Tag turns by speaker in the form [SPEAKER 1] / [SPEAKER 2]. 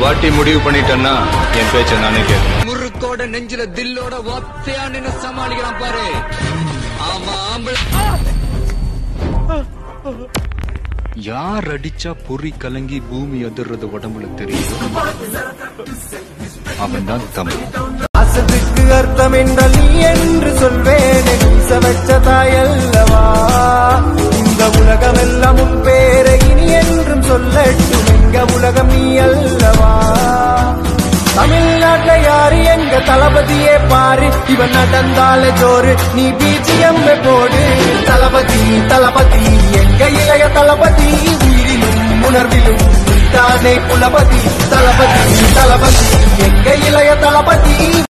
[SPEAKER 1] வாட்டி முடிவு பண்ணிட்டேன்னா என் பேச்ச நானே கேட்பேன்
[SPEAKER 2] முறுக்கோட நெஞ்சில தில்லோட ஒத்தையா நின்னு சமாளிக்கிறான் பாரு அவன் ஆம்பளை
[SPEAKER 1] யார் அடிச்சா பொறி கலங்கி பூமி அதிர்றது உடம்புல தெரியும் அவன் தான் தமிழ்
[SPEAKER 3] அசத்துக்கு அர்த்தம் என்றால் நீ என்று சொல்வேனே வீச வச்ச தாயல்லவா இந்த உலகம் எல்லாம் உன் பேரை இனி என்றும் சொல்லட்டும் எங்க உலகம் நீ அல்லவா தமிழ்நாட்டுல யாரு எங்க தளபதியே பாரு இவன் நடந்தால ஜோறு நீ பிஜிஎம் போடு தளபதி தளபதி எங்க இளைய தளபதி உயிரிலும் உணர்விலும் தானே குலபதி தளபதி தளபதி எங்க இளைய தளபதி